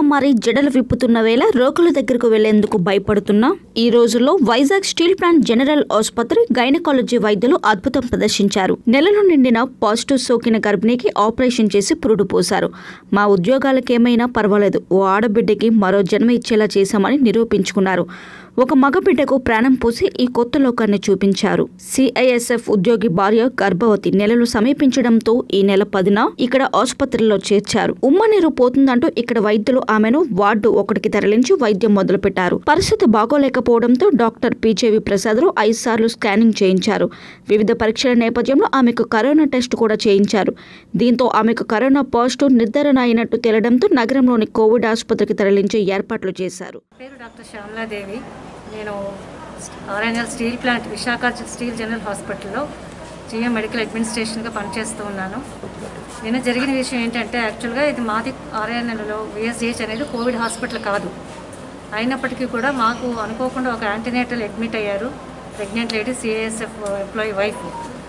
మహమ్మారి జడలు విప్పుతున్న వేళ రోగుల దగ్గరకు వెళ్లేందుకు భయపడుతున్న ఈ రోజుల్లో వైజాగ్ స్టీల్ ప్లాంట్ జనరల్ ఆసుపత్రి గైనకాలజీ వైద్యులు అద్భుతం ప్రదర్శించారు నెలలు నిండిన పాజిటివ్ సోకిన గర్భిణికి ఆపరేషన్ చేసి పురుడు పోశారు మా ఉద్యోగాలకేమైనా పర్వాలేదు ఓ ఆడబిడ్డకి మరో జన్మ ఇచ్చేలా చేశామని నిరూపించుకున్నారు ఒక మగబిడ్డకు ప్రాణం పోసి ఈ కొత్త లోకాన్ని చూపించారు సిఐఎస్ఎఫ్ ఉద్యోగి భార్య గర్భవతి నెలలు సమీపించడంతో ఈ నెల పదిన ఇక్కడ ఆసుపత్రిలో చేర్చారు ఉమ్మ నీరు పోతుందంటూ ఇక్కడ వైద్యులు ఆమెను వార్డు ఒకటికి తరలించి వైద్యం మొదలుపెట్టారు పరిస్థితి బాగోలేకపోవడంతో డాక్టర్ పిజేవి ప్రసాద్ ఐదు సార్లు స్కానింగ్ చేయించారు వివిధ పరీక్షల నేపథ్యంలో ఆమెకు కరోనా టెస్ట్ కూడా చేయించారు దీంతో ఆమెకు కరోనా పాజిటివ్ నిర్ధారణ అయినట్టు తేలడంతో నగరంలోని కోవిడ్ ఆసుపత్రికి తరలించే ఏర్పాట్లు చేశారు పేరు డాక్టర్ శ్యామలాదేవి నేను RINL steel plant Visakha steel general హాస్పిటల్లో జిఎం మెడికల్ అడ్మినిస్ట్రేషన్గా పనిచేస్తూ ఉన్నాను నిన్న జరిగిన విషయం ఏంటంటే యాక్చువల్గా ఇది మాది ఆర్ఎన్ఎల్లో విఎస్జిహెచ్ అనేది కోవిడ్ హాస్పిటల్ కాదు అయినప్పటికీ కూడా మాకు అనుకోకుండా ఒక యాంటీనేటల్ అడ్మిట్ అయ్యారు pregnant lady CASF employee wife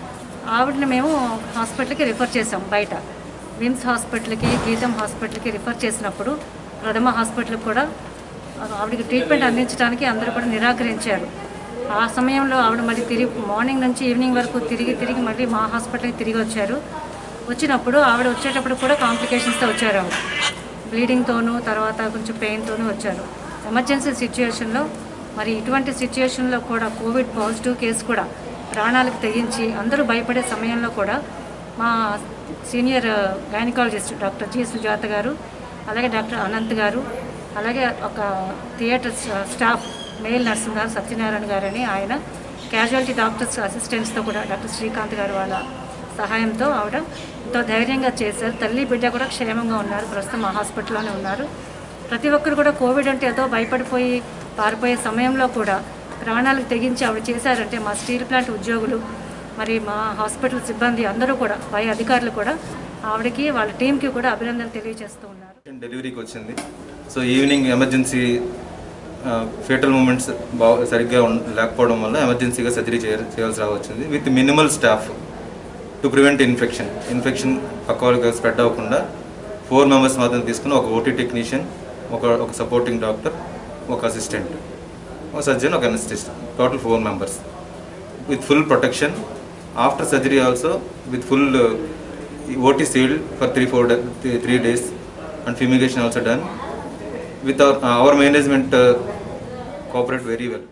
ఆవిడని మేము హాస్పిటల్కి రిఫర్ చేసాం బయట విమ్స్ హాస్పిటల్కి గీతం హాస్పిటల్కి రిఫర్ చేసినప్పుడు ప్రథమ హాస్పిటల్కి కూడా ఆవిడకి ట్రీట్మెంట్ అందించడానికి అందరూ కూడా నిరాకరించారు ఆ సమయంలో ఆవిడ మళ్ళీ తిరిగి మార్నింగ్ నుంచి ఈవినింగ్ వరకు తిరిగి తిరిగి మళ్ళీ మా హాస్పిటల్కి తిరిగి వచ్చారు వచ్చినప్పుడు ఆవిడ వచ్చేటప్పుడు కూడా కాంప్లికేషన్స్తో వచ్చారు ఆవిడ బ్లీడింగ్తోనూ తర్వాత కొంచెం పెయిన్తోనూ వచ్చారు ఎమర్జెన్సీ సిచ్యుయేషన్లో మరి ఇటువంటి సిచ్యుయేషన్లో కూడా కోవిడ్ పాజిటివ్ కేసు కూడా ప్రాణాలకు తెగించి అందరూ భయపడే సమయంలో కూడా మా senior gynaecologist doctor G Sujatha garu అలాగే డాక్టర్ అనంత్ గారు అలాగే ఒక థియేటర్ స్టాఫ్ మేల్ నర్సింగ్ గారు సత్యనారాయణ గారని ఆయన క్యాజువాలిటీ డాక్టర్స్ అసిస్టెంట్స్తో కూడా డాక్టర్ శ్రీకాంత్ గారు వాళ్ళ సహాయంతో ఆవిడ ఎంతో ధైర్యంగా చేశారు తల్లి బిడ్డ కూడా క్షేమంగా ఉన్నారు ప్రస్తుతం మా హాస్పిటల్లోనే ఉన్నారు ప్రతి ఒక్కరు కూడా కోవిడ్ అంటే ఏదో భయపడిపోయి పారిపోయే సమయంలో కూడా ప్రాణాలకు తెగించి ఆవిడ చేశారంటే మా స్టీల్ ప్లాంట్ ఉద్యోగులు మరి మా హాస్పిటల్ సిబ్బంది అందరూ కూడా పై అధికారులు కూడా ఆవిడకి వాళ్ళ టీంకి కూడా అభినందనలు తెలియజేస్తూ ఉన్నారు డెలివరీకి వచ్చింది so evening emergency fatal moments బాగా సరిగ్గా ఉన్- లేకపోవడం వల్ల ఎమర్జెన్సీగా సర్జరీ చేయ చేయాల్సి రావచ్చింది with minimal staff to prevent infection infection పక్క వాళ్ళకి స్ప్రెడ్ అవ్వకుండా ఫోర్ మెంబర్స్ మాత్రం తీసుకుని ఒక ఓటీ టెక్నీషియన్ ఒక ఒక సపోర్టింగ్ డాక్టర్ ఒక అసిస్టెంట్ ఒక సర్జన్ ఒక anaesthetist total four members with full protection after surgery also with full OT sealed for three four three days and fumigation also done with our, our management uh, cooperate very well.